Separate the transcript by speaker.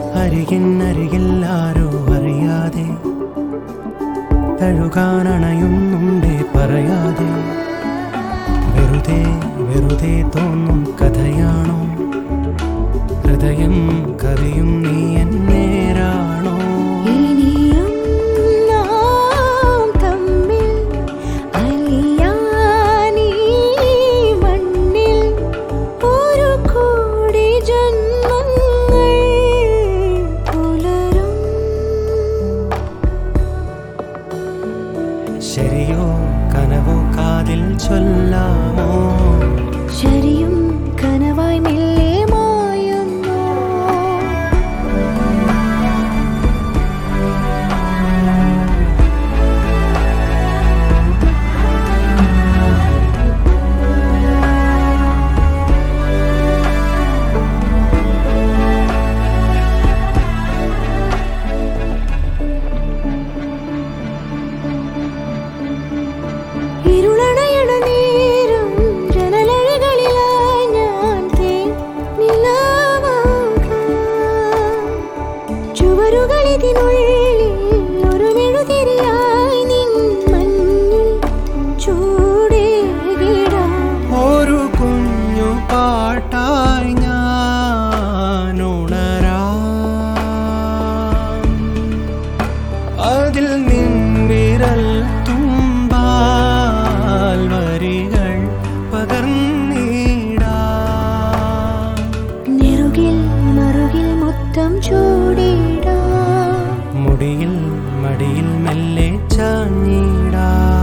Speaker 1: അരികിനരികിൽ ആരോ അറിയാതെ തഴുകാനണയുന്നുണ്ടേ പറയാതെ വെറുതെ വെറുതെ തോന്നും കഥയാണോ ഹൃദയം കവിയും നീ എന്നേരാണോ
Speaker 2: ഇനിയും നാം തമ്മിൽ അലിയാനീ മണ്ണിൽ ഒരു കോടി ജന്മങ്ങൾ പുലരും
Speaker 1: ശരിയോ കനവോ കാതിൽ ചൊല്ലാമോ
Speaker 2: ശരിയും കനവായി മെല്ലെ മായുന്നു ഇരുളണയണ നേരം ജനലഴകളിലായി ഞാൻ തേൻ നിലാവാകാം. ചുവരുകളിതിനുള്ളിൽ ഒരു മെഴുതിരിയായി നിൻ മഞ്ഞിൽ ചൂടേകിടാം
Speaker 1: ഒരു കുഞ്ഞു പാട്ടായി ഞാൻ ഉണരാം അതിൽ നിൻവിരൽ തുമ്പാൽ വരികൾ പകർന്നിടാം
Speaker 2: നെറുകിൽ മറുകിൽ മുത്തം ചൂടിടാം
Speaker 1: മുടിയിൽ മടിയിൽ മെല്ലെ ചാഞ്ഞിടാം